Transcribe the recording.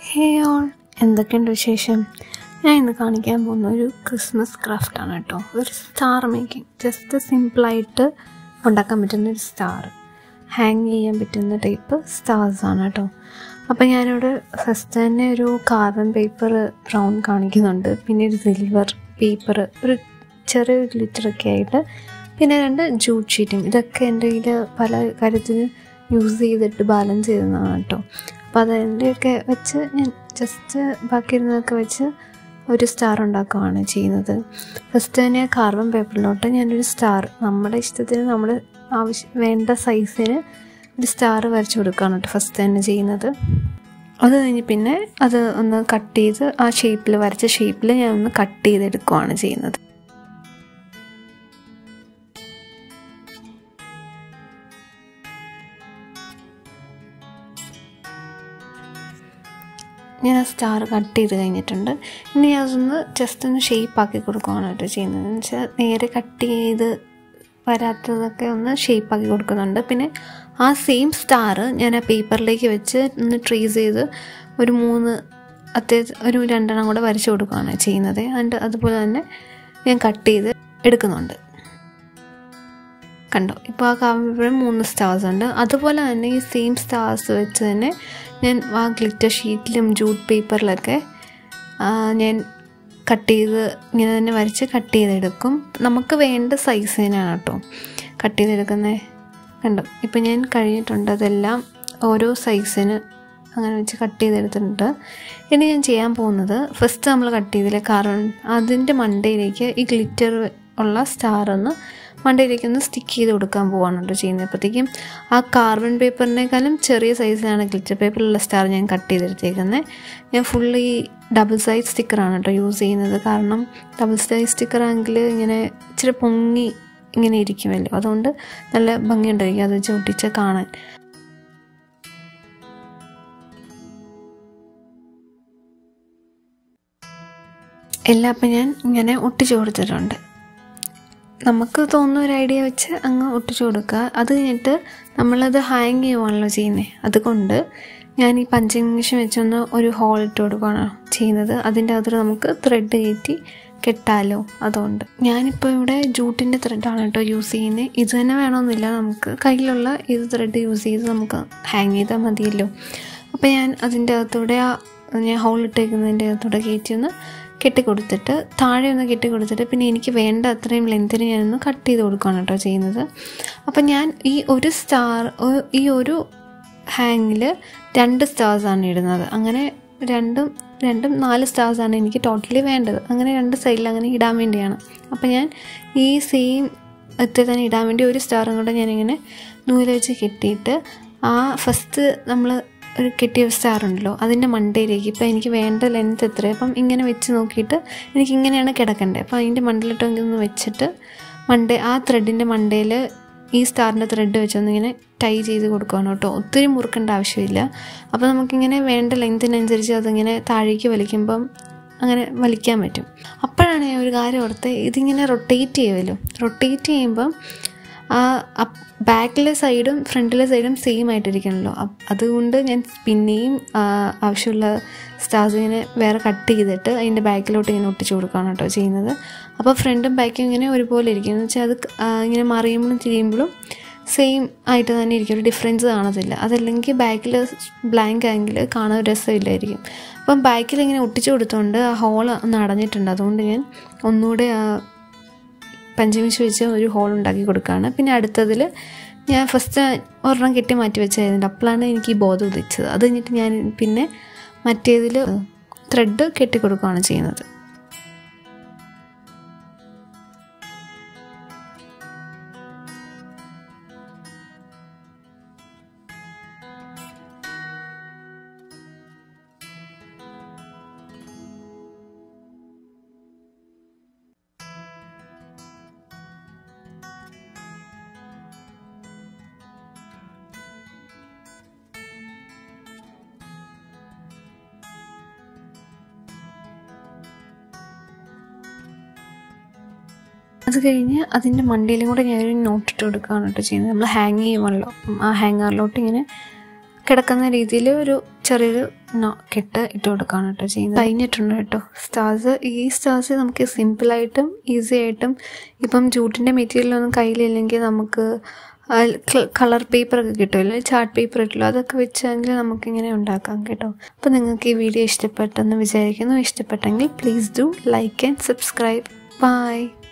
ഹേ all എന്തൊക്കെയുണ്ട് വിശേഷം ഞാൻ ഇന്ന് കാണിക്കാൻ പോകുന്ന ഒരു ക്രിസ്മസ് ക്രാഫ്റ്റാണ് കേട്ടോ ഒരു സ്റ്റാർ മേക്കിംഗ് ജസ്റ്റ് സിമ്പിളായിട്ട് ഉണ്ടാക്കാൻ പറ്റുന്ന ഒരു സ്റ്റാർ ഹാങ് ചെയ്യാൻ പറ്റുന്ന ടൈപ്പ് സ്റ്റാർസ് ആണ് കേട്ടോ അപ്പോൾ ഞാനിവിടെ ഫസ്റ്റ് തന്നെ ഒരു കാർബൺ പേപ്പർ ബ്രൗൺ കാണിക്കുന്നുണ്ട് പിന്നെ ഒരു സിൽവർ പേപ്പർ ഒരു ചെറിയ ഗ്ലിറ്ററൊക്കെ ആയിട്ട് പിന്നെ രണ്ട് ജൂട്ട് ഷീറ്റും ഇതൊക്കെ എൻ്റെ കയ്യിൽ പല കാര്യത്തിന് യൂസ് ചെയ്തിട്ട് ബാലൻസ് ചെയ്തതാണ് കേട്ടോ അപ്പോൾ അതിൻ്റെയൊക്കെ വെച്ച് ഞാൻ ജസ്റ്റ് ബാക്കി ഇരുന്നതൊക്കെ വെച്ച് ഒരു സ്റ്റാർ ഉണ്ടാക്കുകയാണ് ചെയ്യുന്നത് ഫസ്റ്റ് തന്നെ കാർബൺ പേപ്പറിലോട്ട് ഞാനൊരു സ്റ്റാർ നമ്മുടെ ഇഷ്ടത്തിന് നമ്മൾ ആവശ്യം വേണ്ട സൈസിന് ഒരു സ്റ്റാർ വരച്ചു കൊടുക്കുകയാണ് കേട്ടോ ഫസ്റ്റ് തന്നെ ചെയ്യുന്നത് അത് കഴിഞ്ഞ് പിന്നെ അത് ഒന്ന് കട്ട് ചെയ്ത് ആ ഷേപ്പിൽ വരച്ച ഷേപ്പിൽ ഞാൻ ഒന്ന് കട്ട് ചെയ്തെടുക്കുകയാണ് ചെയ്യുന്നത് ഞാൻ ആ സ്റ്റാർ കട്ട് ചെയ്ത് കഴിഞ്ഞിട്ടുണ്ട് ഇനി അതൊന്ന് ജസ്റ്റ് ഒന്ന് ഷേപ്പ് ആക്കി കൊടുക്കുകയാണ് കേട്ടോ ചെയ്യുന്നത് എന്ന് വെച്ചാൽ നേരെ കട്ട് ചെയ്ത് വരാത്തതൊക്കെ ഒന്ന് ഷേപ്പ് ആക്കി കൊടുക്കുന്നുണ്ട് പിന്നെ ആ സെയിം സ്റ്റാർ ഞാൻ ആ പേപ്പറിലേക്ക് വെച്ച് ഒന്ന് ട്രേസ് ചെയ്ത് ഒരു മൂന്ന് അത്യാവശ്യം ഒരു രണ്ടെണ്ണം കൂടെ വരച്ചു കൊടുക്കുകയാണ് ചെയ്യുന്നത് എന്നിട്ട് അതുപോലെ തന്നെ ഞാൻ കട്ട് ചെയ്ത് എടുക്കുന്നുണ്ട് കണ്ടോ ഇപ്പോൾ ആ കാവ്യം മൂന്ന് സ്റ്റാർസ് ഉണ്ട് അതുപോലെ തന്നെ ഈ സെയിം സ്റ്റാർസ് വെച്ച് തന്നെ ഞാൻ ആ ഗ്ലിറ്റർ ഷീറ്റിലും ജൂട്ട് പേപ്പറിലൊക്കെ ഞാൻ കട്ട് ചെയ്ത് ഇങ്ങനെ തന്നെ വരച്ച് കട്ട് ചെയ്തെടുക്കും നമുക്ക് വേണ്ട സൈസിനാണ് കേട്ടോ കട്ട് ചെയ്തെടുക്കുന്നത് കണ്ടോ ഇപ്പം ഞാൻ കഴിഞ്ഞിട്ടുണ്ട് അതെല്ലാം ഓരോ സൈസിന് അങ്ങനെ വെച്ച് കട്ട് ചെയ്തെടുത്തിട്ടുണ്ട് ഇനി ഞാൻ ചെയ്യാൻ പോകുന്നത് ഫസ്റ്റ് നമ്മൾ കട്ട് ചെയ്തില്ലേ കാർബൺ അതിൻ്റെ മണ്ടയിലേക്ക് ഈ ഗ്ലിറ്റർ ഉള്ള സ്റ്റാർ ഒന്ന് മണ്ടയിലേക്ക് ഒന്ന് സ്റ്റിക്ക് ചെയ്ത് കൊടുക്കാൻ പോവാണ് കേട്ടോ ചെയ്യുന്നത് അപ്പോഴത്തേക്കും ആ കാർബൺ പേപ്പറിനേക്കാളും ചെറിയ സൈസിലാണ് ഗ്ലിറ്റർ പേപ്പറിലുള്ള സ്റ്റാർ ഞാൻ കട്ട് ചെയ്തെടുത്തേക്കുന്നത് ഞാൻ ഫുള്ള് ഈ ഡബിൾ സൈസ് സ്റ്റിക്കറാണ് കേട്ടോ യൂസ് ചെയ്യുന്നത് കാരണം ഡബിൾ സൈസ് സ്റ്റിക്കറാണെങ്കിൽ ഇങ്ങനെ ഇച്ചിരി പൊങ്ങി ഇങ്ങനെ ഇരിക്കുമല്ലോ അതുകൊണ്ട് നല്ല ഭംഗിയുണ്ടായിരിക്കും അത് ചൊട്ടിച്ച് കാണാൻ എല്ലാം അപ്പം ഞാൻ ഇങ്ങനെ ഒട്ടിച്ചു കൊടുത്തിട്ടുണ്ട് നമുക്ക് തോന്നുന്ന ഒരു ഐഡിയ വെച്ച് അങ്ങ് ഒട്ടിച്ചു കൊടുക്കുക അത് കഴിഞ്ഞിട്ട് നമ്മളത് ഹാങ് ചെയ്യുവാണല്ലോ ചെയ്യുന്നത് അതുകൊണ്ട് ഞാൻ ഈ പഞ്ചിങ് മെഷീൻ വെച്ചൊന്ന് ഒരു ഹോൾ ഇട്ട് കൊടുക്കുകയാണ് ചെയ്യുന്നത് അതിൻ്റെ അകത്ത് നമുക്ക് ത്രെഡ് കയറ്റി കെട്ടാലോ അതുകൊണ്ട് ഞാനിപ്പോൾ ഇവിടെ ജൂട്ടിൻ്റെ ത്രെഡാണ് കേട്ടോ യൂസ് ചെയ്യുന്നത് ഇത് തന്നെ വേണമെന്നില്ല നമുക്ക് കയ്യിലുള്ള ഇത് ത്രെഡ് യൂസ് ചെയ്ത് നമുക്ക് ഹാങ് ചെയ്താൽ മതിയല്ലോ അപ്പോൾ ഞാൻ അതിൻ്റെ അകത്തൂടെ ആ ഞാൻ ഹോൾ ഇട്ടേക്കുന്നതിൻ്റെ അകത്തൂടെ കയറ്റി ഒന്ന് കെട്ടിക്കൊടുത്തിട്ട് താഴെ ഒന്ന് കെട്ടിക്കൊടുത്തിട്ട് പിന്നെ എനിക്ക് വേണ്ട അത്രയും ലെങ്ത്തിന് ഞാനൊന്ന് കട്ട് ചെയ്ത് കൊടുക്കുകയാണ് കേട്ടോ ചെയ്യുന്നത് അപ്പം ഞാൻ ഈ ഒരു സ്റ്റാർ ഈ ഒരു ഹാങ്ങിൽ രണ്ട് സ്റ്റാർസാണ് ഇടുന്നത് അങ്ങനെ രണ്ടും രണ്ടും നാല് സ്റ്റാർസാണ് എനിക്ക് ടോട്ടലി വേണ്ടത് അങ്ങനെ രണ്ട് സൈഡിൽ അങ്ങനെ ഇടാൻ വേണ്ടിയാണ് അപ്പം ഞാൻ ഈ സെയിം ഒറ്റ തന്നെ ഇടാൻ വേണ്ടി ഒരു സ്റ്റാറും കൂടെ ഞാനിങ്ങനെ നൂല് വെച്ച് കെട്ടിയിട്ട് ആ ഫസ്റ്റ് നമ്മൾ ഒരു കെട്ടിയ സ്റ്റാർ ഉണ്ടല്ലോ അതിൻ്റെ മണ്ടയിലേക്ക് ഇപ്പം എനിക്ക് വേണ്ട ലെങ്ത് എത്ര അപ്പം ഇങ്ങനെ വെച്ച് നോക്കിയിട്ട് എനിക്ക് ഇങ്ങനെയാണ് കിടക്കേണ്ടത് അപ്പോൾ അതിൻ്റെ മണ്ടയിലിട്ട് ഒന്ന് വെച്ചിട്ട് മണ്ടേ ആ ത്രെഡിൻ്റെ മണ്ടയിൽ ഈ സ്റ്റാറിൻ്റെ ത്രെഡ് വെച്ചൊന്നിങ്ങനെ ടൈ ചെയ്ത് കൊടുക്കുകയാണ് കേട്ടോ ഒത്തിരി മുറുക്കേണ്ട ആവശ്യമില്ല അപ്പോൾ നമുക്കിങ്ങനെ വേണ്ട ലെങ്തിനനുസരിച്ച് അതിങ്ങനെ താഴേക്ക് വലിക്കുമ്പം അങ്ങനെ വലിക്കാൻ പറ്റും അപ്പോഴാണ് ഞാൻ ഒരു കാര്യം ഓർത്ത് ഇതിങ്ങനെ റൊട്ടേറ്റ് ചെയ്യുമല്ലോ റൊട്ടേറ്റ് ചെയ്യുമ്പം ആ ബാക്കിലെ സൈഡും ഫ്രണ്ടിലെ സൈഡും സെയിം ആയിട്ടിരിക്കണമല്ലോ അതുകൊണ്ട് ഞാൻ പിന്നെയും ആവശ്യമുള്ള സ്റ്റാർസ് ഇങ്ങനെ വേറെ കട്ട് ചെയ്തിട്ട് അതിൻ്റെ ബാക്കിലോട്ട് ഇങ്ങനെ ഒട്ടിച്ചു കൊടുക്കുകയാണ് കേട്ടോ ചെയ്യുന്നത് അപ്പോൾ ഫ്രണ്ടും ബാക്കും ഇങ്ങനെ ഒരുപോലെ ഇരിക്കും എന്ന് വെച്ചാൽ അത് ഇങ്ങനെ മറിയുമ്പോഴും തിരിയുമ്പോഴും സെയിം ആയിട്ട് തന്നെ ഇരിക്കും ഒരു ഡിഫറൻസ് കാണത്തില്ല അതല്ലെങ്കിൽ ബാക്കിൽ ബ്ലാങ്ക് ആയെങ്കിൽ കാണാൻ രസമില്ലായിരിക്കും അപ്പം ബാക്കിൽ ഇങ്ങനെ ഒട്ടിച്ചു കൊടുത്തുകൊണ്ട് ആ ഹോൾ ഒന്ന് അടഞ്ഞിട്ടുണ്ട് അതുകൊണ്ട് ഞാൻ ഒന്നുകൂടെ ആ പഞ്ചമിശ് വെച്ച് ഒരു ഹോൾ ഉണ്ടാക്കി കൊടുക്കുകയാണ് പിന്നെ അടുത്തതിൽ ഞാൻ ഫസ്റ്റ് ഒരെണ്ണം കെട്ടി മാറ്റി വെച്ചായിരുന്നു അപ്പോഴാണ് എനിക്ക് ഈ ബോധം ഉദിച്ചത് അത് കഴിഞ്ഞിട്ട് ഞാൻ പിന്നെ മറ്റേതിൽ ത്രെഡ് കെട്ടി കൊടുക്കുകയാണ് ചെയ്യുന്നത് അത് കഴിഞ്ഞ് അതിൻ്റെ മണ്ടയിലും കൂടെ ഞാനൊരു നോട്ട് ഇട്ട് കൊടുക്കുകയാണ് കേട്ടോ ചെയ്യുന്നത് നമ്മൾ ഹാങ് ചെയ്യുമല്ലോ അപ്പം ആ ഹാങ്ങറിലോട്ട് ഇങ്ങനെ കിടക്കുന്ന രീതിയിൽ ഒരു ചെറിയൊരു നോ കെട്ട് ഇട്ട് കൊടുക്കുകയാണ് കേട്ടോ ചെയ്യുന്നത് കഴിഞ്ഞിട്ടുണ്ട് കേട്ടോ സ്റ്റാർസ് ഈ സ്റ്റാർസ് നമുക്ക് സിമ്പിളായിട്ടും ഈസി ആയിട്ടും ഇപ്പം ജൂട്ടിൻ്റെ മെറ്റീരിയലൊന്നും കയ്യിലില്ലെങ്കിൽ നമുക്ക് കളർ പേപ്പറൊക്കെ കിട്ടുമല്ലോ ചാർട്ട് പേപ്പർ കിട്ടുമല്ലോ അതൊക്കെ വെച്ചെങ്കിൽ നമുക്കിങ്ങനെ ഉണ്ടാക്കാം കേട്ടോ അപ്പോൾ നിങ്ങൾക്ക് ഈ വീഡിയോ ഇഷ്ടപ്പെട്ടെന്ന് വിചാരിക്കുന്നു ഇഷ്ടപ്പെട്ടെങ്കിൽ please do like and subscribe by